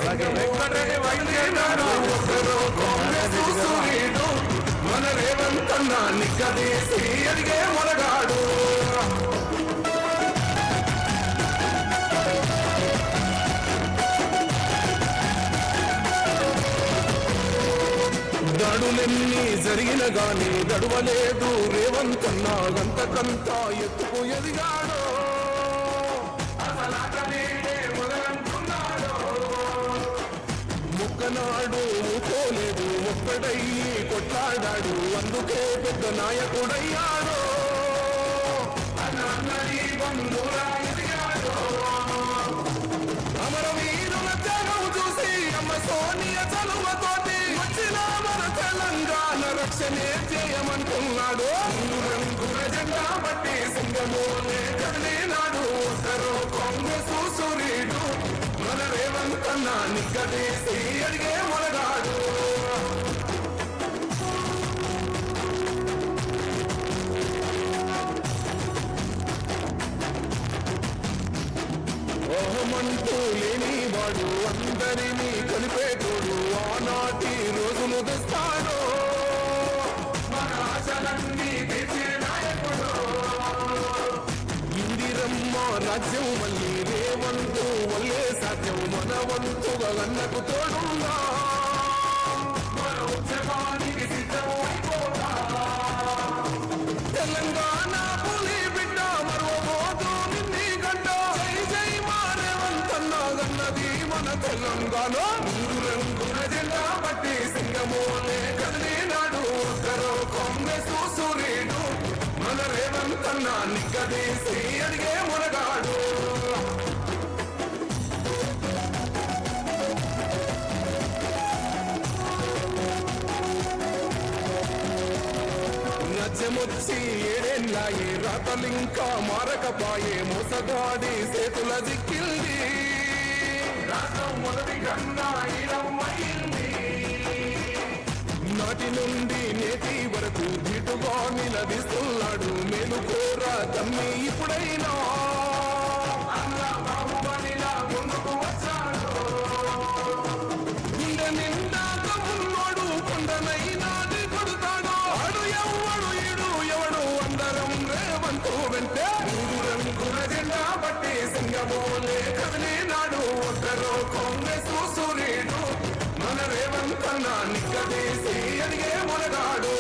వెంకటరెడ్డి వైద్యనాడు ఒక్కరో కాంగ్రెస్ సూర్యుడు మన రేవంత్ అన్న నిక్కదీసి అడిగే మొనగాడు దాడులెన్ని జరిగిన గాని గడవలేదు రేవంత్ అన్న గంతకంతా ఎత్తుకు ఎదిగాడు అసలాట నేడే మొదలంటున్నాడు ముక్కనాడు పోలేదు ఒక్కడయ్యి కొట్లాడాడు అందుకే పెద్ద నాయకుడయ్యాడు అన్నది బంధురా ఎదిగాడు అమరవీరుల త్యాగం చూసి అమ్మ సోనియ చలువతోటి వచ్చిన మన తెలంగాణ రక్షణే చేయమంటున్నాడు రంగుల జెండా బట్టి సింగమోనే కదిలినాడు ఒకరు కాంగ్రెస్ సూర్యుడు మన రేవంత్ అన్న నిగ్గదీసి అడిగే మొనగాడు ఓహమంటూ లేనివాడు అందరినీ కలిపేటోడు ఆనాటి రోజులు తెస్తాడు మన ఆశలన్నీ తెచ్చే నాయకుడు ఇందిరమ్మ రాజ్యం మళ్ళీ రేవంతు వల్లే సాధ్యం మన వంతుగా అన్నకు తోడుందా మన ఉద్యమానికి సిద్ధం అయిపోతా తెలంగాణ పులి బిడ్డ మరవబోదు నిన్ని గడ్డ జై జై మారేవంతన్నా గన్నది మన తెలంగాణ మూడు రంగుల జెండా బట్టి సింగమోనే కదిలినాడు ఒక్కరో కాంగ్రెస్ సూర్యుడు మన రేవంతన్న నిగ్గదీసి అడిగే మునగాడు నచ్చమొచ్చి ఏడేళ్ళాయి రాతలింకా మారకపాయే మోసగాడి చేతుల దిక్కింది రాష్ట్రం మొదటి కన్నా ఇరవైంది నాటి నుండి నేటి వరకు దిటుగా నిలదీస్తున్నాడు మేలుకోరా తమ్మి ఇప్పుడైనా అన్న బాహుబలిలా ముందుకు వచ్చాడు గుండె నిండా ఉన్నోడు కొండనైనా కొడుతాడు ఆడు ఎవడు ఈడు ఎవడు అందరం రేవంతు వెంటే మూడు రంగుల జెండా బట్టి సింగమోలే కదిలినాడు ఒక్కరో కాంగ్రెస్ సూర్యుడు మన రేవంత్ అన్న నిక్కదీసి అడిగే మొనగాడు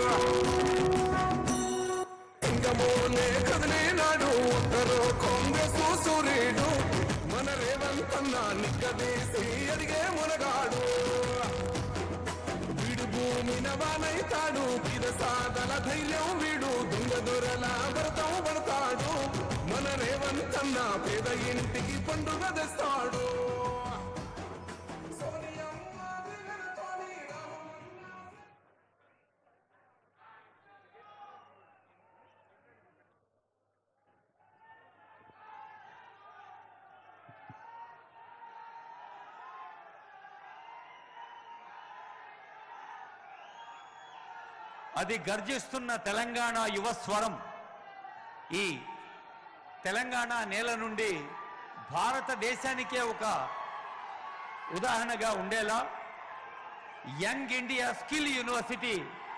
సింగమోలే కదిలినాడు ఒక్కరో కాంగ్రెస్ సూర్యుడు మన రేవంత్ అన్న నిక్కదీసి అడిగే మునగాడు వీడు భూమిన వానైతాడు సాదల ధైర్యం వీడు దొంగ దొరల వ్రతం పడతాడు మన రేవంత్ అన్న పేద ఇంటికి పండుగ తెస్తాడు సోనియమ్మ దిగలతోని రామన్న అది గర్జిస్తున్న తెలంగాణ యువ స్వరం ఈ తెలంగాణ నేల నుండి భారతదేశానికే ఒక ఉదాహరణగా ఉండేలా young India skill university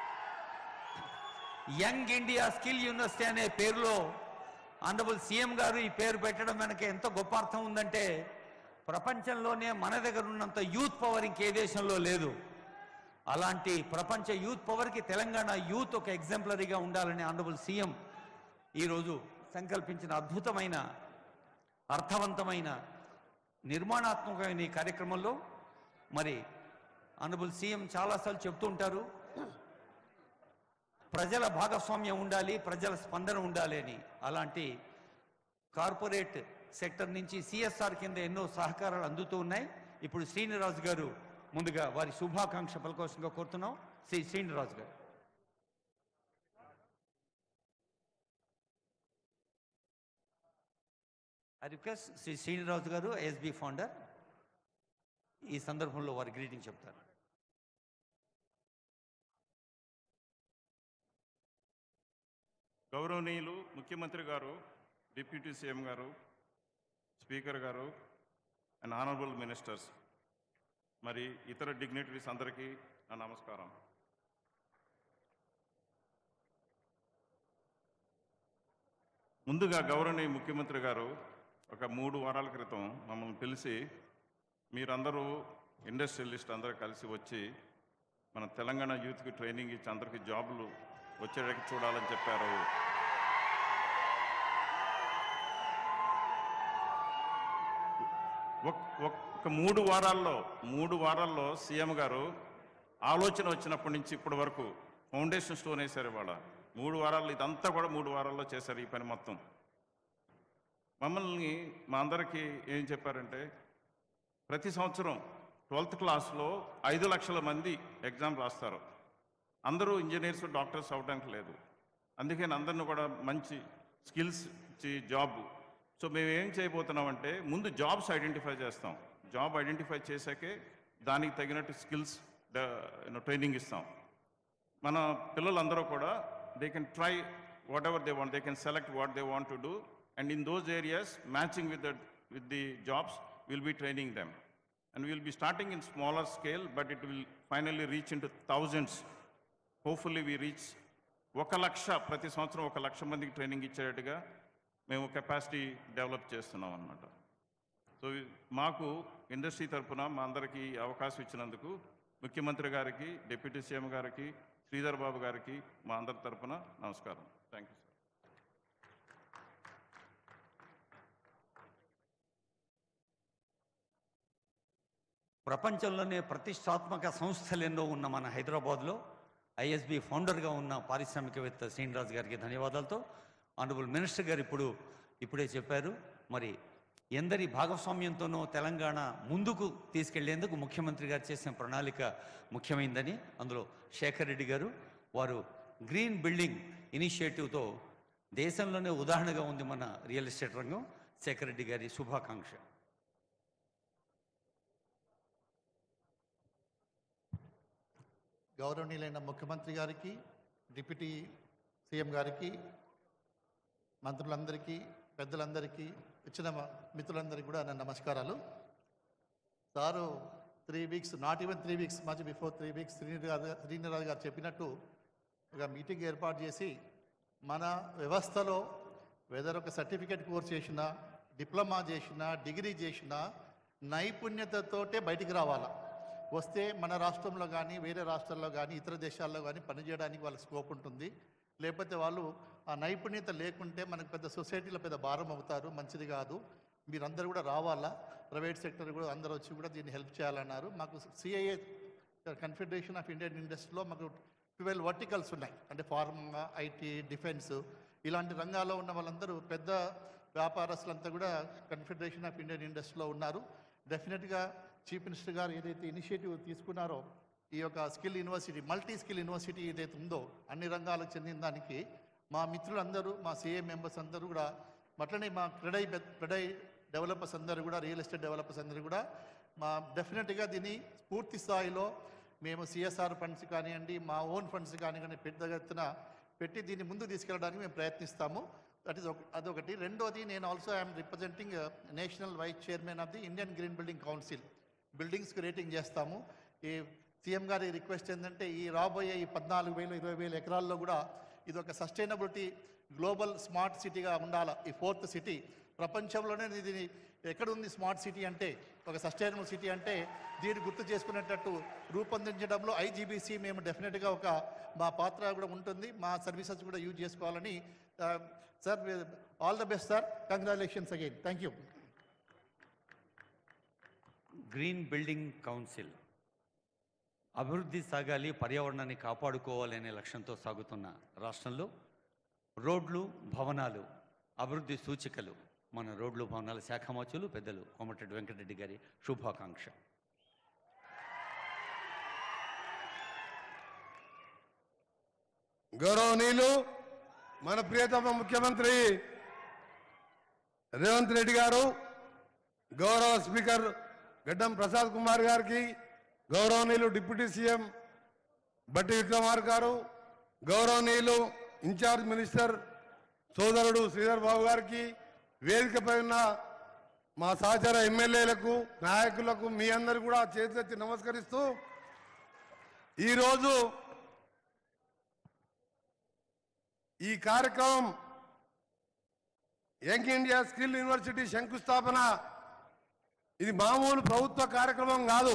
young India skill university అనే పేరులో ఆనరబుల్ సీఎం గారు ఈ పేరు పెట్టడం వెనక ఎంత గొప్ప అర్థం ఉందంటే ప్రపంచంలోనే మన దగ్గర ఉన్నంత యూత్ పవర్ ఇంకే దేశంలో లేదు అలాంటి ప్రపంచ యూత్ పవర్కి తెలంగాణ యూత్ ఒక ఎగ్జాంపులరీగా ఉండాలని ఆనరబుల్ సీఎం ఈరోజు సంకల్పించిన అద్భుతమైన అర్థవంతమైన నిర్మాణాత్మకమైన ఈ కార్యక్రమంలో మరి ఆనరబుల్ సీఎం చాలాసార్లు చెప్తూ ఉంటారు ప్రజల భాగస్వామ్యం ఉండాలి ప్రజల స్పందన ఉండాలి అని అలాంటి కార్పొరేట్ సెక్టర్ నుంచి సిఎస్ఆర్ కింద ఎన్నో సహకారాలు అందుతూ ఉన్నాయి ఇప్పుడు శ్రీనివాస్ గారు ముందుగా వారి శుభాకాంక్ష పలకోసంగా కోరుతున్నాం శ్రీ శ్రీనివాస్ గారు ఐ రిక్వెస్ట్ శ్రీ శ్రీనివాస్ గారు ఎస్బి ఫౌండర్ ఈ సందర్భంలో వారి గ్రీటింగ్ చెప్తారు గౌరవనీయులు ముఖ్యమంత్రి గారు డిప్యూటీ సీఎం గారు స్పీకర్ గారు అండ్ ఆనరబుల్ మినిస్టర్స్ మరి ఇతర డిగ్నిటరీస్ అందరికీ నా నమస్కారం ముందుగా గౌరవనీయ ముఖ్యమంత్రి గారు ఒక మూడు వారాల క్రితం మమ్మల్ని పిలిచి మీరందరూ ఇండస్ట్రియలిస్ట్ అందరూ కలిసి వచ్చి మన తెలంగాణ యూత్కి ట్రైనింగ్ ఇచ్చి అందరికీ జాబులు వచ్చేటట్టు చూడాలని చెప్పారు ఒక్- ఒక్- ఒక మూడు వారాల్లో మూడు వారాల్లో సీఎం గారు ఆలోచన వచ్చినప్పటి నుంచి ఇప్పటి వరకు ఫౌండేషన్ స్టోన్ వేశారు ఇవాళ మూడు వారాల్లో ఇదంతా కూడా మూడు వారాల్లో చేశారు ఈ పని మొత్తం మమ్మల్ని మా అందరికీ ఏం చెప్పారంటే ప్రతి సంవత్సరం ట్వెల్త్ క్లాస్లో ఐదు లక్షల మంది ఎగ్జామ్ రాస్తారు అందరూ ఇంజనీర్స్ డాక్టర్స్ అవడానికి లేదు అందుకని అందరిని కూడా మంచి స్కిల్స్ ఇచ్చి జాబ్ సో మేము ఏం చేయబోతున్నామంటే ముందు జాబ్స్ ఐడెంటిఫై చేస్తాం జాబ్ ఐడెంటిఫై చేశాకే దానికి తగినట్టు స్కిల్స్ ట్రైనింగ్ ఇస్తాం మన పిల్లలందరూ కూడా they can try whatever they want they can select what they want to do and in those areas matching with the with the jobs will be training them and will be starting in smaller scale but it will finally reach into thousands hopefully we reach ఒక లక్ష ప్రతి సంవత్సరం ఒక లక్ష మందికి training ఇచ్చేటట్టుగా మేము capacity develop చేస్తున్నాం అన్నమాట so ఇ- మాకు industry తరఫున మా అందరికీ ఈ అవకాశం ఇచ్చినందుకు ముఖ్యమంత్రి గారికి డిప్యూటీ సీఎం గారికి శ్రీధర్ బాబు గారికి మా అందరి తరఫున నమస్కారం థ్యాంక్ యూ సార్ ప్రపంచంలోనే ప్రతిష్టాత్మక సంస్థలు ఎన్నో ఉన్న మన హైదరాబాద్లో ఐఎస్బి ఫౌండర్గా ఉన్న పారిశ్రామికవేత్త శ్రీనిరాజు గారికి ధన్యవాదాలతో ఆనరబుల్ మినిస్టర్ గారు ఇప్పుడు ఇప్పుడే చెప్పారు మరి ఎందరి భాగస్వామ్యంతోనో తెలంగాణ ముందుకు తీసుకెళ్లేందుకు ముఖ్యమంత్రి గారు చేసిన ప్రణాళిక ముఖ్యమైందని అందులో శేఖర్ రెడ్డి గారు వారు గ్రీన్ బిల్డింగ్ ఇనిషియేటివ్తో దేశంలోనే ఉదాహరణగా ఉంది మన రియల్ ఎస్టేట్ రంగం శేఖర్ రెడ్డి గారి శుభాకాంక్ష గౌరవనీయులైన ముఖ్యమంత్రి గారికి డిప్యూటీ సీఎం గారికి మంత్రులందరికీ పెద్దలందరికీ ఇచ్చిన మ- మిత్రులందరికీ కూడా నా నమస్కారాలు sir three weeks not even three weeks much before three weeks Sriniraju గారు శ్రీనిరాజు గారు చెప్పినట్టు ఒక మీటింగ్ ఏర్పాటు చేసి మన వ్యవస్థలో వెదర్ ఒక సర్టిఫికేట్ కోర్స్ చేసినా డిప్లొమా చేసినా డిగ్రీ చేసినా నైపుణ్యతతోటే బయటికి రావాలా వస్తే మన రాష్ట్రంలో కానీ వేరే రాష్ట్రాల్లో కానీ ఇతర దేశాల్లో కానీ పనిచేయడానికి వాళ్ళకి స్కోప్ ఉంటుంది లేకపోతే వాళ్ళు ఆ నైపుణ్యత లేకుంటే మనకు పెద్ద సొసైటీలో పెద్ద భారం అవుతారు మంచిది కాదు మీరందరూ కూడా రావాలా ప్రైవేట్ సెక్టర్ కూడా అందరూ వచ్చి కూడా దీన్ని హెల్ప్ చేయాలన్నారు మాకు సిఐఏ కన్ఫెడరేషన్ ఆఫ్ ఇండియన్ ఇండస్ట్రీలో మాకు ట్వెల్వ్ వర్టికల్స్ ఉన్నాయి అంటే ఫార్మా ఐటీ డిఫెన్స్ ఇలాంటి రంగాల్లో ఉన్న వాళ్ళందరూ పెద్ద వ్యాపారస్తులంతా కూడా కన్ఫెడరేషన్ ఆఫ్ ఇండియన్ ఇండస్ట్రీలో ఉన్నారు డెఫినెట్గా చీఫ్ మినిస్టర్ గారు ఏదైతే ఇనిషియేటివ్ తీసుకున్నారో ఈ యొక్క skill university multi skill university ఏదైతే ఉందో అన్ని రంగాలకు చెందిన దానికి మా మిత్రులందరూ మా సిఏ మెంబర్స్ అందరూ కూడా అట్లనే మా క్రెడై క్రెడై డెవలపర్స్ అందరూ కూడా రియల్ ఎస్టేట్ డెవలపర్స్ అందరూ కూడా మా డెఫినెట్గా దీన్ని పూర్తి స్థాయిలో మేము సిఎస్ఆర్ ఫండ్స్ కానివ్వండి మా ఓన్ ఫండ్స్ కానివ్వండి పెద్ద ఎత్తున పెట్టి దీన్ని ముందు తీసుకెళ్ళడానికి మేము ప్రయత్నిస్తాము దట్ ఈస్ అదొకటి రెండోది నేను also I'm representing national vice chairman of the Indian green building council బిల్డింగ్స్కి రేటింగ్ చేస్తాము ఈ సీఎం గారి రిక్వెస్ట్ ఏంటంటే ఈ రాబోయే ఈ పద్నాలుగు వేలు ఇరవై వేల ఎకరాల్లో కూడా ఇది ఒక సస్టైనబిలిటీ గ్లోబల్ స్మార్ట్ సిటీగా ఉండాలి ఈ ఫోర్త్ సిటీ ప్రపంచంలోనే ఇది ఎక్కడ ఉంది స్మార్ట్ సిటీ అంటే ఒక సస్టైనబుల్ సిటీ అంటే దీన్ని గుర్తు చేసుకునేటట్టు రూపొందించడంలో ఐజీబీసీ మేము డెఫినెట్గా ఒక మా పాత్ర కూడా ఉంటుంది మా సర్వీసెస్ కూడా యూజ్ చేసుకోవాలని sir all the best sir congratulations again thank you green building council అభివృద్ధి సాగాలి పర్యావరణాన్ని కాపాడుకోవాలి అనే లక్ష్యంతో సాగుతున్న రాష్ట్రంలో రోడ్లు భవనాలు అభివృద్ధి సూచికలు మన రోడ్లు భవనాల శాఖామచులు పెద్దలు కోమటిరెడ్డి వెంకటరెడ్డి గారి శుభాకాంక్ష గౌరవనీయులు మన ప్రియతమ ముఖ్యమంత్రి రేవంత్ రెడ్డి గారు గౌరవ స్పీకర్ గడ్డం ప్రసాద్ కుమార్ గారికి గౌరవనీయులు డిప్యూటీ సీఎం బట్టి విక్రమార్ గారు గౌరవనీయులు ఇన్ఛార్జ్ మినిస్టర్ సోదరుడు శ్రీధర్ బాబు గారికి వేదికపై ఉన్న మా సహచర ఎమ్మెల్యేలకు నాయకులకు మీ అందరు కూడా చేతులెత్తి నమస్కరిస్తూ ఈరోజు ఈ కార్యక్రమం యంగ్ ఇండియా స్కిల్ యూనివర్సిటీ శంకుస్థాపన ఇది మామూలు ప్రభుత్వ కార్యక్రమం కాదు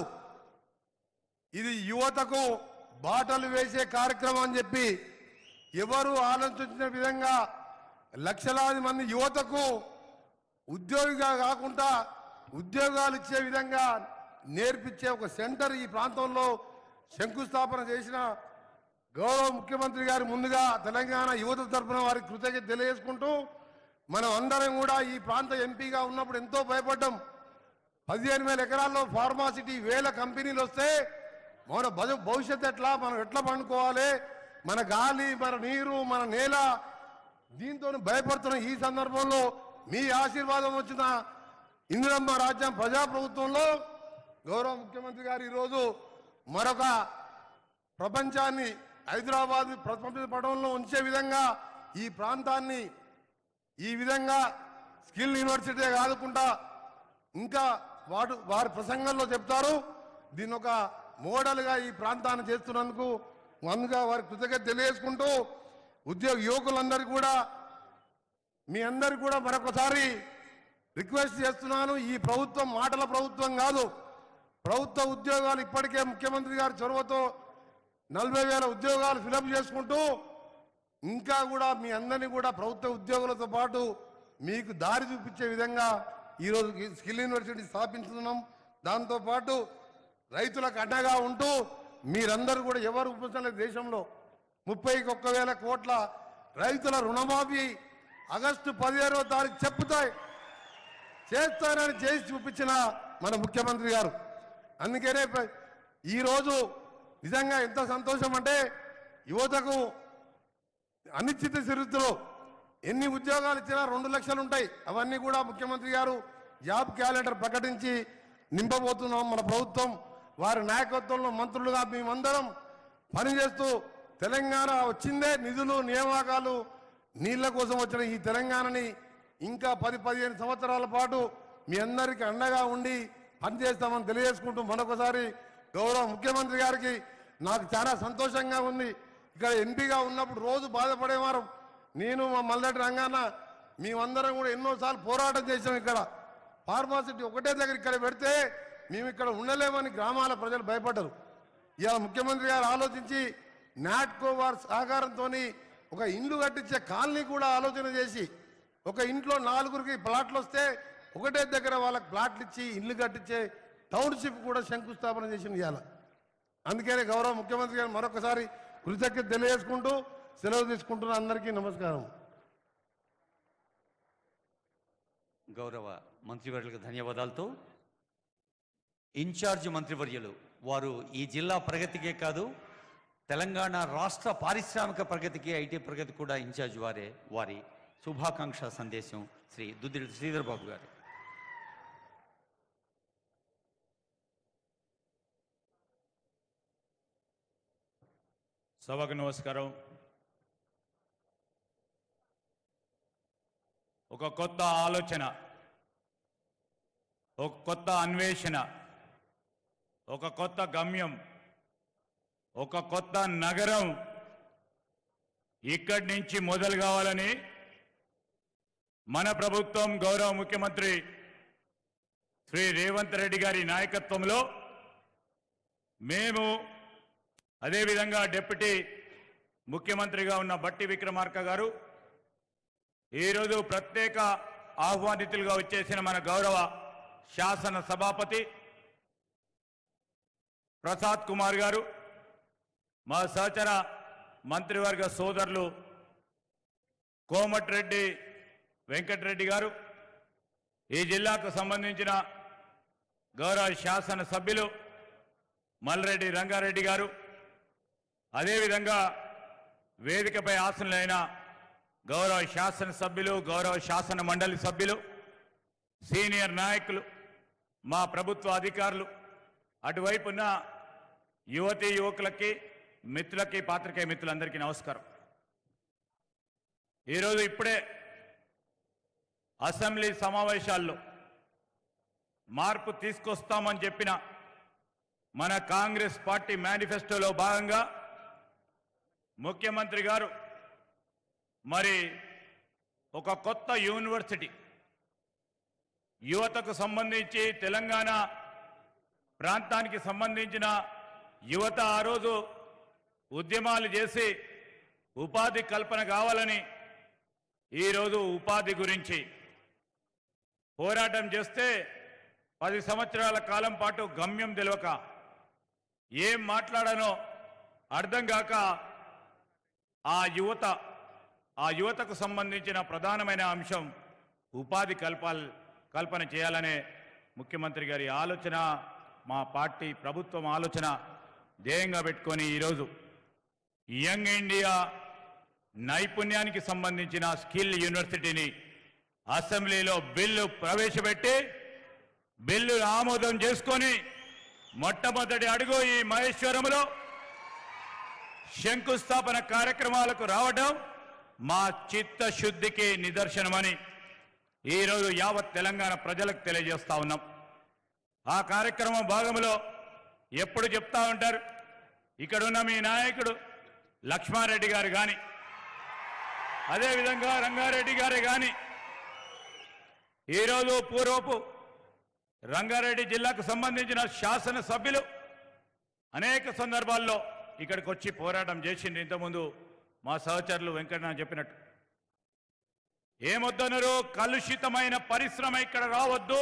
ఇది యువతకు బాటలు వేసే కార్యక్రమం అని చెప్పి ఎవరు ఆలోచించిన విధంగా లక్షలాది మంది యువతకు ఉద్యోగిగా కాకుండా ఉద్యోగాలు ఇచ్చే విధంగా నేర్పించే ఒక సెంటర్ ఈ ప్రాంతంలో శంకుస్థాపన చేసిన గౌరవ ముఖ్యమంత్రి గారు ముందుగా తెలంగాణ యువత తరఫున వారికి కృతజ్ఞత తెలియజేసుకుంటూ మనం అందరం కూడా ఈ ప్రాంత ఎంపీగా ఉన్నప్పుడు ఎంతో భయపడ్డాం పదిహేను వేల ఎకరాల్లో ఫార్మాసిటీ వేల కంపెనీలు వస్తే మన భజ- భవిష్యత్తు ఎట్లా మనం ఎట్లా పండుకోవాలి మన గాలి మన నీరు మన నేల దీంతో భయపడుతున్న ఈ సందర్భంలో మీ ఆశీర్వాదం వచ్చిన ఇందిరమ్మ రాజ్యం ప్రజాప్రభుత్వంలో గౌరవ ముఖ్యమంత్రి గారు ఈరోజు మరొక ప్రపంచాన్ని హైదరాబాద్ ప్రపంచ పటంలో ఉంచే విధంగా ఈ ప్రాంతాన్ని ఈ విధంగా స్కిల్ యూనివర్సిటీ కాదుకుంటా ఇంకా వాడు వారి ప్రసంగంలో చెప్తారు దీని ఒక మోడల్గా ఈ ప్రాంతాన్ని చేస్తున్నందుకు అందుగా వారి కృతజ్ఞత తెలియజేసుకుంటూ ఉద్యోగ యువకులందరికీ కూడా మీ అందరికి కూడా మరొకసారి రిక్వెస్ట్ చేస్తున్నాను ఈ ప్రభుత్వం మాటల ప్రభుత్వం కాదు ప్రభుత్వ ఉద్యోగాలు ఇప్పటికే ముఖ్యమంత్రి గారి చొరవతో నలభై వేల ఉద్యోగాలు ఫిలప్ చేసుకుంటూ ఇంకా కూడా మీ అందరినీ కూడా ప్రభుత్వ ఉద్యోగులతో పాటు మీకు దారి చూపించే విధంగా ఈరోజు ఈ స్కిల్ యూనివర్సిటీ స్థాపించుతున్నాం దాంతోపాటు రైతులకు అండగా ఉంటూ మీరందరూ కూడా ఎవరు ఉపయోగించలేదు దేశంలో ముప్పైకి ఒక్క వేల కోట్ల రైతుల రుణమాఫీ ఆగస్టు పదిహేనవ తారీఖు చెప్పుతాయి చేస్తానని చేసి చూపించిన మన ముఖ్యమంత్రి గారు అందుకనే ప- ఈరోజు నిజంగా ఎంత సంతోషం అంటే యువతకు అనిశ్చిత చరిత్రలో ఎన్ని ఉద్యోగాలు ఇచ్చినా రెండు లక్షలు ఉంటాయి అవన్నీ కూడా ముఖ్యమంత్రి గారు జాబ్ క్యాలెండర్ ప్రకటించి నింపబోతున్నాం మన ప్రభుత్వం వారి నాయకత్వంలో మంత్రులుగా మేమందరం పనిచేస్తూ తెలంగాణ వచ్చిందే నిధులు నియామకాలు నీళ్ల కోసం వచ్చిన ఈ తెలంగాణని ఇంకా పది పదిహేను సంవత్సరాల పాటు మీ అందరికీ అండగా ఉండి పనిచేస్తామని తెలియజేసుకుంటూ మరొకసారి గౌరవ ముఖ్యమంత్రి గారికి నాకు చాలా సంతోషంగా ఉంది ఇక్కడ ఎంపీగా ఉన్నప్పుడు రోజు బాధపడేవారు నేను మా మల్లెటి రంగాన మేమందరం కూడా ఎన్నోసార్లు పోరాటం చేసాం ఇక్కడ ఫార్మాసిటీ ఒకటే దగ్గర ఇక్కడ పెడితే మేము ఇక్కడ ఉండలేమని గ్రామాల ప్రజలు భయపడ్డారు ఇవాళ ముఖ్యమంత్రి గారు ఆలోచించి నాట్కో వారి సహకారంతో ఒక ఇల్లు కట్టించే కాలనీ కూడా ఆలోచన చేసి ఒక ఇంట్లో నాలుగురికి ప్లాట్లు వస్తే ఒకటే దగ్గర వాళ్ళకి ప్లాట్లు ఇచ్చి ఇల్లు కట్టించే టౌన్షిప్ కూడా శంకుస్థాపన చేసింది ఇవాళ అందుకనే గౌరవ ముఖ్యమంత్రి గారు మరొకసారి కృతజ్ఞత తెలియజేసుకుంటూ సెలవు తీసుకుంటున్న అందరికీ నమస్కారం గౌరవ మంత్రివర్యులకు ధన్యవాదాలతో ఇన్ఛార్జ్ మంత్రివర్యులు వారు ఈ జిల్లా ప్రగతికే కాదు తెలంగాణ రాష్ట్ర పారిశ్రామిక ప్రగతికి ఐటీ ప్రగతి కూడా ఇన్ఛార్జ్ వారే వారి శుభాకాంక్ష సందేశం శ్రీ దుద్దిడి శ్రీధర్ బాబు గారు సభకు నమస్కారం ఒక కొత్త ఆలోచన ఒక కొత్త అన్వేషణ ఒక కొత్త గమ్యం ఒక కొత్త నగరం ఇక్కడి నుంచి మొదలు కావాలని మన ప్రభుత్వం గౌరవ ముఖ్యమంత్రి శ్రీ రేవంత్ రెడ్డి గారి నాయకత్వంలో మేము అదేవిధంగా డిప్యూటీ ముఖ్యమంత్రిగా ఉన్న బట్టి విక్రమార్క గారు ఈరోజు ప్రత్యేక ఆహ్వానితులుగా వచ్చేసిన మన గౌరవ శాసన సభాపతి ప్రసాద్ కుమార్ గారు మా సహచర మంత్రివర్గ సోదరులు కోమటిరెడ్డి వెంకటరెడ్డి గారు ఈ జిల్లాకు సంబంధించిన గౌరవ శాసన సభ్యులు మల్రెడ్డి రంగారెడ్డి గారు అదేవిధంగా వేదికపై ఆసనులైన గౌరవ శాసనసభ్యులు గౌరవ శాసన మండలి సభ్యులు సీనియర్ నాయకులు మా ప్రభుత్వ అధికారులు అటువైపున్న యువతి యువకులకి మిత్రులకి పాత్రికేయ మిత్రులందరికీ నమస్కారం ఈరోజు ఇప్పుడే అసెంబ్లీ సమావేశాల్లో మార్పు తీసుకొస్తామని చెప్పిన మన కాంగ్రెస్ పార్టీ మేనిఫెస్టోలో భాగంగా ముఖ్యమంత్రి గారు మరి ఒక కొత్త యూనివర్సిటీ యువతకు సంబంధించి తెలంగాణ ప్రాంతానికి సంబంధించిన యువత ఆ రోజు ఉద్యమాలు చేసి ఉపాధి కల్పన కావాలని ఈరోజు ఉపాధి గురించి పోరాటం చేస్తే పది సంవత్సరాల కాలం పాటు గమ్యం తెలియక ఏం మాట్లాడానో అర్థం కాక ఆ యువత ఆ యువతకు సంబంధించిన ప్రధానమైన అంశం ఉపాధి కల్పాల్ కల్పన చేయాలనే ముఖ్యమంత్రి గారి ఆలోచన మా పార్టీ ప్రభుత్వం ఆలోచన ధ్యేయంగా పెట్టుకొని ఈరోజు యంగ్ ఇండియా నైపుణ్యానికి సంబంధించిన స్కిల్ యూనివర్సిటీని అసెంబ్లీలో బిల్లు ప్రవేశపెట్టి బిల్లు ఆమోదం చేసుకొని మొట్టమొదటి అడుగు ఈ మహేశ్వరంలో శంకుస్థాపన కార్యక్రమాలకు రావడం మా చిత్తశుద్ధికి నిదర్శనమని ఈరోజు యావత్ తెలంగాణ ప్రజలకు తెలియజేస్తా ఉన్నాం ఆ కార్యక్రమం భాగంలో ఎప్పుడు చెప్తా ఉంటారు ఇక్కడున్న మీ నాయకుడు లక్ష్మారెడ్డి గారు కానీ అదేవిధంగా రంగారెడ్డి గారే కానీ ఈరోజు పూర్వపు రంగారెడ్డి జిల్లాకు సంబంధించిన శాసన సభ్యులు అనేక సందర్భాల్లో ఇక్కడికి వచ్చి పోరాటం చేసిండ్రు ఇంతకుముందు మా సహచరులు వెంకన్న చెప్పినట్టు ఏమొద్దనరు కలుషితమైన పరిశ్రమ ఇక్కడ రావద్దు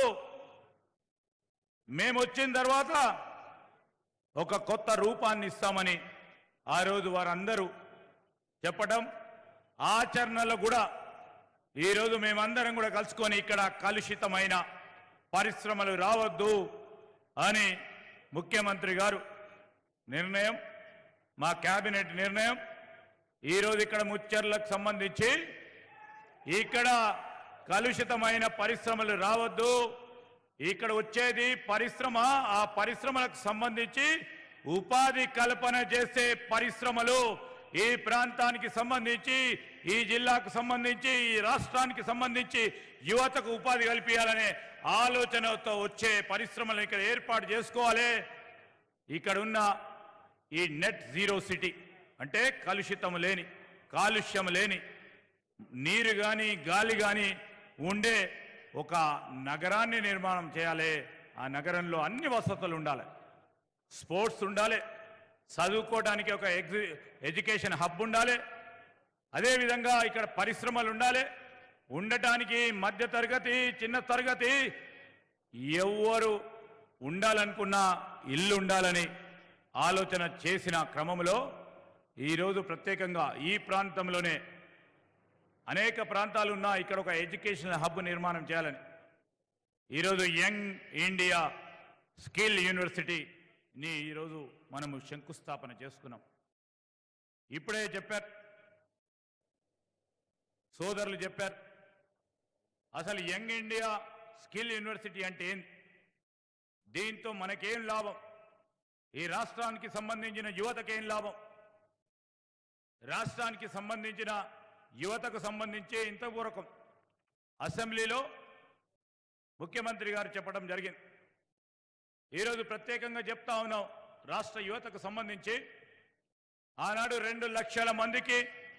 మేము వచ్చిన తర్వాత ఒక కొత్త రూపాన్ని ఇస్తామని ఆ రోజు వారందరూ చెప్పటం ఆచరణలో కూడా ఈరోజు మేమందరం కూడా కలుసుకొని ఇక్కడ కలుషితమైన పరిశ్రమలు రావద్దు అని ముఖ్యమంత్రి గారు నిర్ణయం మా కేబినెట్ నిర్ణయం ఈరోజు ఇక్కడ ముచ్చర్లకు సంబంధించి ఇక్కడ కలుషితమైన పరిశ్రమలు రావద్దు ఇక్కడ వచ్చేది పరిశ్రమ ఆ పరిశ్రమలకు సంబంధించి ఉపాధి కల్పన చేసే పరిశ్రమలు ఈ ప్రాంతానికి సంబంధించి ఈ జిల్లాకు సంబంధించి ఈ రాష్ట్రానికి సంబంధించి యువతకు ఉపాధి కల్పించాలనే ఆలోచనతో వచ్చే పరిశ్రమలు ఇక్కడ ఏర్పాటు చేసుకోవాలి ఇక్కడ ఉన్న ఈ నెట్ జీరో సిటీ అంటే కలుషితం లేని కాలుష్యం లేని నీరు కానీ గాలి కానీ ఉండే ఒక నగరాన్ని నిర్మాణం చేయాలి ఆ నగరంలో అన్ని వసతులు ఉండాలి స్పోర్ట్స్ ఉండాలి చదువుకోవడానికి ఒక ఎగ్జి ఎడ్యుకేషన్ హబ్ ఉండాలి అదేవిధంగా ఇక్కడ పరిశ్రమలు ఉండాలి ఉండటానికి మధ్య తరగతి చిన్న తరగతి ఎవ్వరు ఉండాలనుకున్న ఇల్లు ఉండాలని ఆలోచన చేసిన క్రమంలో ఈరోజు ప్రత్యేకంగా ఈ ప్రాంతంలోనే అనేక ప్రాంతాలు ఉన్నా ఇక్కడ ఒక ఎడ్యుకేషనల్ హబ్ నిర్మాణం చేయాలని ఈరోజు యంగ్ ఇండియా స్కిల్ యూనివర్సిటీని ఈరోజు మనము శంకుస్థాపన చేసుకున్నాం ఇప్పుడే చెప్పారు సోదరులు చెప్పారు అసలు యంగ్ ఇండియా స్కిల్ యూనివర్సిటీ అంటే ఏంది దీంతో మనకేం లాభం ఈ రాష్ట్రానికి సంబంధించిన యువతకేం లాభం రాష్ట్రానికి సంబంధించిన యువతకు సంబంధించి ఇంతపూర్వకం అసెంబ్లీలో ముఖ్యమంత్రి గారు చెప్పడం జరిగింది ఈరోజు ప్రత్యేకంగా చెప్తా ఉన్నాం రాష్ట్ర యువతకు సంబంధించి ఆనాడు రెండు లక్షల మందికి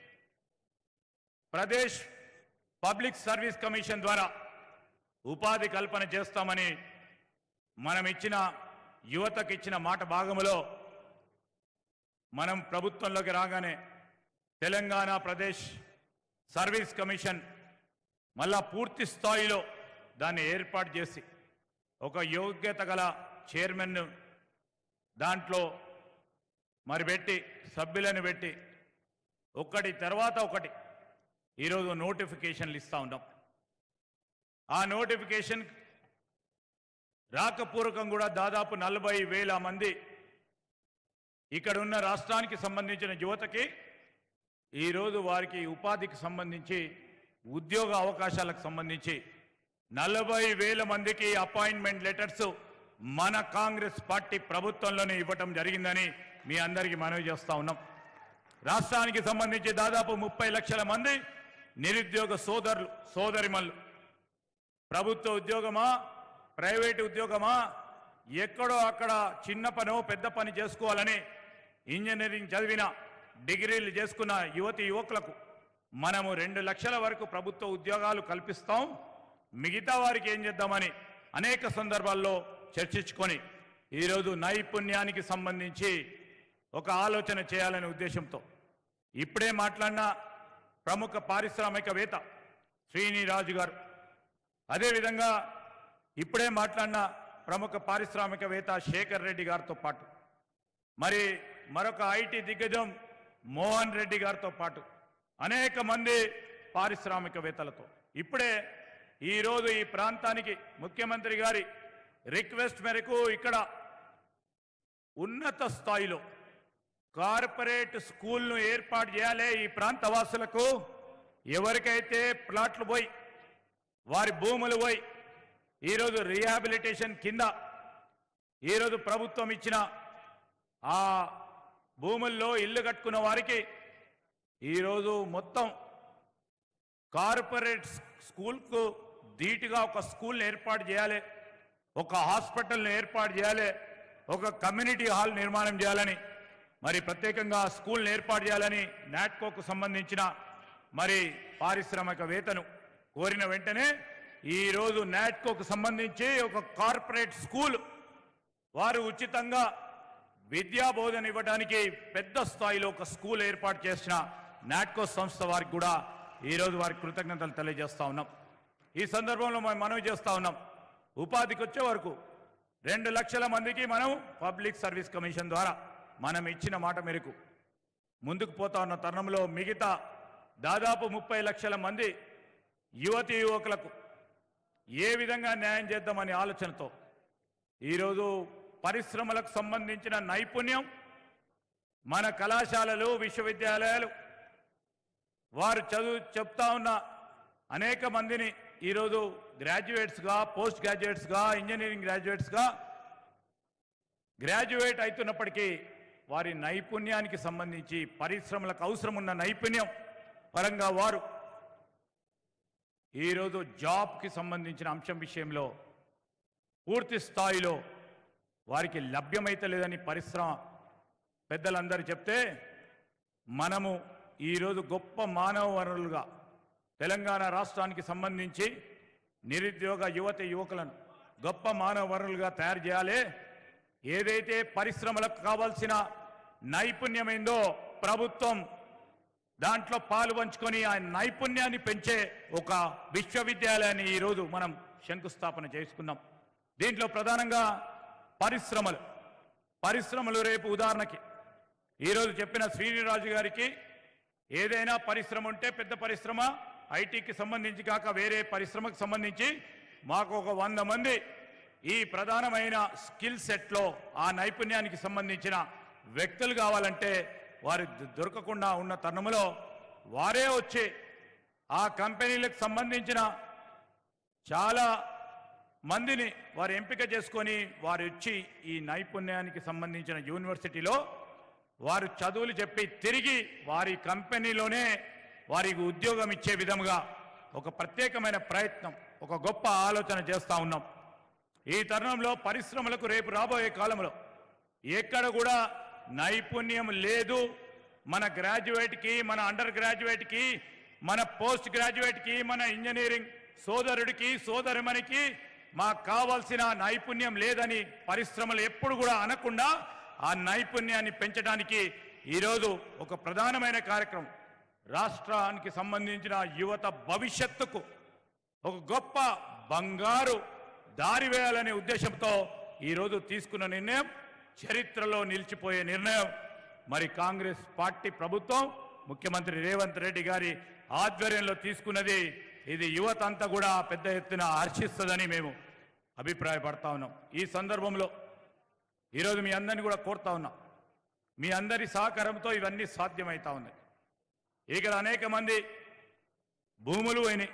ప్రదేశ్ పబ్లిక్ సర్వీస్ కమిషన్ ద్వారా ఉపాధి కల్పన చేస్తామని మనం ఇచ్చిన యువతకు ఇచ్చిన మాట భాగములో మనం ప్రభుత్వంలోకి రాగానే తెలంగాణ ప్రదేశ్ సర్వీస్ కమిషన్ మళ్ళా పూర్తి స్థాయిలో దాన్ని ఏర్పాటు చేసి ఒక యోగ్యత గల చైర్మన్ దాంట్లో మరి పెట్టి సభ్యులను పెట్టి ఒకటి తర్వాత ఒకటి ఈరోజు నోటిఫికేషన్లు ఇస్తా ఉన్నాం ఆ నోటిఫికేషన్ రాకపూర్వకం కూడా దాదాపు నలభై వేల మంది ఇక్కడ ఉన్న రాష్ట్రానికి సంబంధించిన యువతకి ఈరోజు వారికి ఉపాధికి సంబంధించి ఉద్యోగ అవకాశాలకు సంబంధించి నలభై వేల మందికి అపాయింట్మెంట్ లెటర్స్ మన కాంగ్రెస్ పార్టీ ప్రభుత్వంలోనే ఇవ్వటం జరిగిందని మీ అందరికీ మనవి చేస్తా ఉన్నాం రాష్ట్రానికి సంబంధించి దాదాపు ముప్పై లక్షల మంది నిరుద్యోగ సోదరులు సోదరిమల్లు ప్రభుత్వ ఉద్యోగమా ప్రైవేట్ ఉద్యోగమా ఎక్కడో అక్కడ చిన్న పనో పెద్ద పని చేసుకోవాలని ఇంజనీరింగ్ చదివిన డిగ్రీలు చేసుకున్న యువతి యువకులకు మనము రెండు లక్షల వరకు ప్రభుత్వ ఉద్యోగాలు కల్పిస్తాం మిగతా వారికి ఏం చేద్దామని అనేక సందర్భాల్లో చర్చించుకొని ఈరోజు నైపుణ్యానికి సంబంధించి ఒక ఆలోచన చేయాలనే ఉద్దేశంతో ఇప్పుడే మాట్లాడిన ప్రముఖ పారిశ్రామికవేత్త శ్రీనిరాజు గారు అదేవిధంగా ఇప్పుడే మాట్లాడిన ప్రముఖ పారిశ్రామికవేత్త శేఖర్ రెడ్డి గారితో పాటు మరి మరొక ఐటీ దిగ్గజం మోహన్ రెడ్డి గారితో పాటు అనేక మంది పారిశ్రామికవేత్తలతో ఇప్పుడే ఈరోజు ఈ ప్రాంతానికి ముఖ్యమంత్రి గారి రిక్వెస్ట్ మేరకు ఇక్కడ ఉన్నత స్థాయిలో కార్పొరేట్ స్కూల్ను ఏర్పాటు చేయాలి ఈ ప్రాంత వాసులకు ఎవరికైతే ప్లాట్లు పోయి వారి భూములు పోయి ఈరోజు రీహాబిలిటేషన్ కింద ఈరోజు ప్రభుత్వం ఇచ్చిన ఆ భూముల్లో ఇల్లు కట్టుకున్న వారికి ఈరోజు మొత్తం కార్పొరేట్ స్కూల్కు ధీటుగా ఒక స్కూల్ని ఏర్పాటు చేయాలి ఒక హాస్పిటల్ని ఏర్పాటు చేయాలి ఒక కమ్యూనిటీ హాల్ నిర్మాణం చేయాలని మరి ప్రత్యేకంగా స్కూల్ని ఏర్పాటు చేయాలని నాట్కోకు సంబంధించిన మరి పారిశ్రామికవేత్తను కోరిన వెంటనే ఈరోజు నాట్కోకు సంబంధించి ఒక కార్పొరేట్ స్కూల్ వారు ఉచితంగా విద్యా బోధన ఇవ్వడానికి పెద్ద స్థాయిలో ఒక స్కూల్ ఏర్పాటు చేసిన నాట్కో సంస్థ వారికి కూడా ఈరోజు వారికి కృతజ్ఞతలు తెలియజేస్తా ఉన్నాం ఈ సందర్భంలో మనం మనవి చేస్తా ఉన్నాం ఉపాధికి వచ్చే వరకు రెండు లక్షల మందికి మనం పబ్లిక్ సర్వీస్ కమిషన్ ద్వారా మనం ఇచ్చిన మాట మేరకు ముందుకు పోతా ఉన్న తరుణంలో మిగతా దాదాపు ముప్పై లక్షల మంది యువతి యువకులకు ఏ విధంగా న్యాయం చేద్దామనే ఆలోచనతో ఈరోజు పరిశ్రమలకు సంబంధించిన నైపుణ్యం మన కళాశాలలు విశ్వవిద్యాలయాలు వారు చదువు చెప్తా ఉన్న అనేక మందిని ఈరోజు గ్రాడ్యుయేట్స్గా పోస్ట్ గ్రాడ్యుయేట్స్గా ఇంజనీరింగ్ గ్రాడ్యుయేట్స్గా గ్రాడ్యుయేట్ అవుతున్నప్పటికీ వారి నైపుణ్యానికి సంబంధించి పరిశ్రమలకు అవసరం ఉన్న నైపుణ్యం పరంగా వారు ఈరోజు జాబ్కి సంబంధించిన అంశం విషయంలో పూర్తి స్థాయిలో వారికి లభ్యమైతే లేదని పరిశ్రమ పెద్దలందరూ చెప్తే మనము ఈరోజు గొప్ప మానవ వనరులుగా తెలంగాణ రాష్ట్రానికి సంబంధించి నిరుద్యోగ యువత యువకులను గొప్ప మానవ వనరులుగా తయారు చేయాలి ఏదైతే పరిశ్రమలకు కావాల్సిన నైపుణ్యమైందో ప్రభుత్వం దాంట్లో పాలు పంచుకొని ఆ నైపుణ్యాన్ని పెంచే ఒక విశ్వవిద్యాలయాన్ని ఈరోజు మనం శంకుస్థాపన చేసుకున్నాం దీంట్లో ప్రధానంగా పరిశ్రమలు పరిశ్రమలు రేపు ఉదాహరణకి ఈరోజు చెప్పిన శ్రీనిరాజు గారికి ఏదైనా పరిశ్రమ ఉంటే పెద్ద పరిశ్రమ ఐటీకి సంబంధించి కాక వేరే పరిశ్రమకు సంబంధించి మాకు ఒక వంద మంది ఈ ప్రధానమైన స్కిల్ సెట్లో ఆ నైపుణ్యానికి సంబంధించిన వ్యక్తులు కావాలంటే వారు దొ- దొరకకుండా ఉన్న తరుణంలో వారే వచ్చి ఆ కంపెనీలకు సంబంధించిన చాలా మందిని వారు ఎంపిక చేసుకొని వారు వచ్చి ఈ నైపుణ్యానికి సంబంధించిన యూనివర్సిటీలో వారు చదువులు చెప్పి తిరిగి వారి కంపెనీలోనే వారికి ఉద్యోగం ఇచ్చే విధముగా ఒక ప్రత్యేకమైన ప్రయత్నం ఒక గొప్ప ఆలోచన చేస్తా ఉన్నాం ఈ తరుణంలో పరిశ్రమలకు రేపు రాబోయే కాలంలో ఎక్కడ కూడా నైపుణ్యం లేదు మన గ్రాడ్యుయేట్కి మన అండర్ గ్రాడ్యుయేట్కి మన పోస్ట్ గ్రాడ్యుయేట్కి మన ఇంజనీరింగ్ సోదరుడికి సోదరిమణికి మాకు కావాల్సిన నైపుణ్యం లేదని పరిశ్రమలు ఎప్పుడు కూడా అనకుండా ఆ నైపుణ్యాన్ని పెంచడానికి ఈరోజు ఒక ప్రధానమైన కార్యక్రమం రాష్ట్రానికి సంబంధించిన యువత భవిష్యత్తుకు ఒక గొప్ప బంగారు దారి వేయాలనే ఉద్దేశంతో ఈరోజు తీసుకున్న నిర్ణయం చరిత్రలో నిలిచిపోయే నిర్ణయం మరి కాంగ్రెస్ పార్టీ ప్రభుత్వం ముఖ్యమంత్రి రేవంత్ రెడ్డి గారి ఆధ్వర్యంలో తీసుకున్నది ఇది యువత అంతా కూడా పెద్ద ఎత్తున హర్షిస్తుందని మేము అభిప్రాయపడతా ఉన్నాం ఈ సందర్భంలో ఈరోజు మీ అందరిని కూడా కోరుతా ఉన్నాం మీ అందరి సహకారంతో ఇవన్నీ సాధ్యమవుతా ఉన్నాయి ఇక్కడ అనేక మంది భూములు పోయినాయి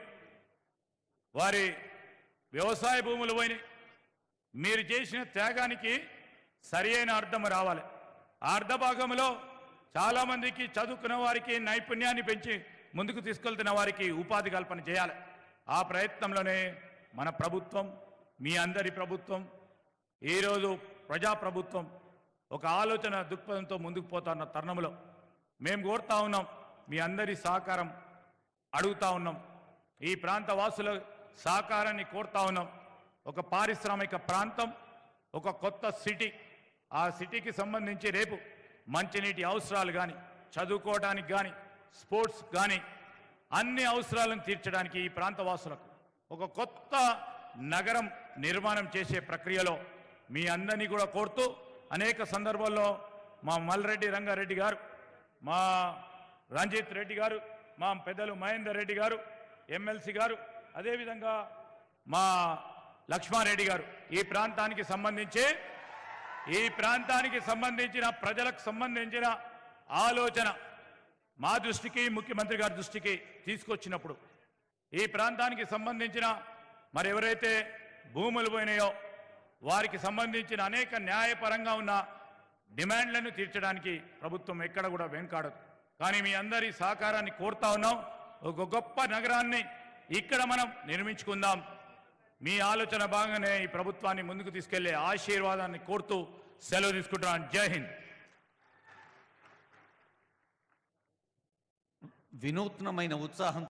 వారి వ్యవసాయ భూములు పోయినాయి మీరు చేసిన త్యాగానికి సరి అయిన అర్థం రావాలి ఆ అర్ధ భాగంలో చాలామందికి చదువుకున్న వారికి నైపుణ్యాన్ని పెంచి ముందుకు తీసుకెళ్తున్న వారికి ఉపాధి కల్పన చేయాలి ఆ ప్రయత్నంలోనే మన ప్రభుత్వం మీ అందరి ప్రభుత్వం ఈరోజు ప్రజాప్రభుత్వం ఒక ఆలోచన దృక్పథంతో ముందుకు పోతున్న తరుణంలో మేము కోరుతా ఉన్నాం మీ అందరి సహకారం అడుగుతా ఉన్నాం ఈ ప్రాంత వాసుల సహకారాన్ని కోరుతా ఉన్నాం ఒక పారిశ్రామిక ప్రాంతం ఒక కొత్త సిటీ ఆ సిటీకి సంబంధించి రేపు మంచినీటి అవసరాలు కానీ చదువుకోవడానికి కానీ స్పోర్ట్స్ కానీ అన్ని అవసరాలను తీర్చడానికి ఈ ప్రాంత వాసులకు ఒక కొత్త నగరం నిర్మాణం చేసే ప్రక్రియలో మీ అందరినీ కూడా కోరుతూ అనేక సందర్భాల్లో మా మల్రెడ్డి రంగారెడ్డి గారు మా రంజిత్ రెడ్డి గారు మా పెద్దలు మహేందర్ రెడ్డి గారు ఎమ్మెల్సీ గారు అదేవిధంగా మా లక్ష్మారెడ్డి గారు ఈ ప్రాంతానికి సంబంధించి ఈ ప్రాంతానికి సంబంధించిన ప్రజలకు సంబంధించిన ఆలోచన మా దృష్టికి ముఖ్యమంత్రి గారి దృష్టికి తీసుకొచ్చినప్పుడు ఈ ప్రాంతానికి సంబంధించిన మరి ఎవరైతే భూములు పోయినాయో వారికి సంబంధించిన అనేక న్యాయపరంగా ఉన్న డిమాండ్లను తీర్చడానికి ప్రభుత్వం ఎక్కడ కూడా వెనుకాడదు కానీ మీ అందరి సహకారాన్ని కోరుతా ఉన్నాం ఒక గొప్ప నగరాన్ని ఇక్కడ మనం నిర్మించుకుందాం మీ ఆలోచన భాగంగానే ఈ ప్రభుత్వాన్ని ముందుకు తీసుకెళ్లే ఆశీర్వాదాన్ని కోరుతూ సెలవు తీసుకుంటున్నాను జై హింద్ వినూత్నమైన ఉత్సాహం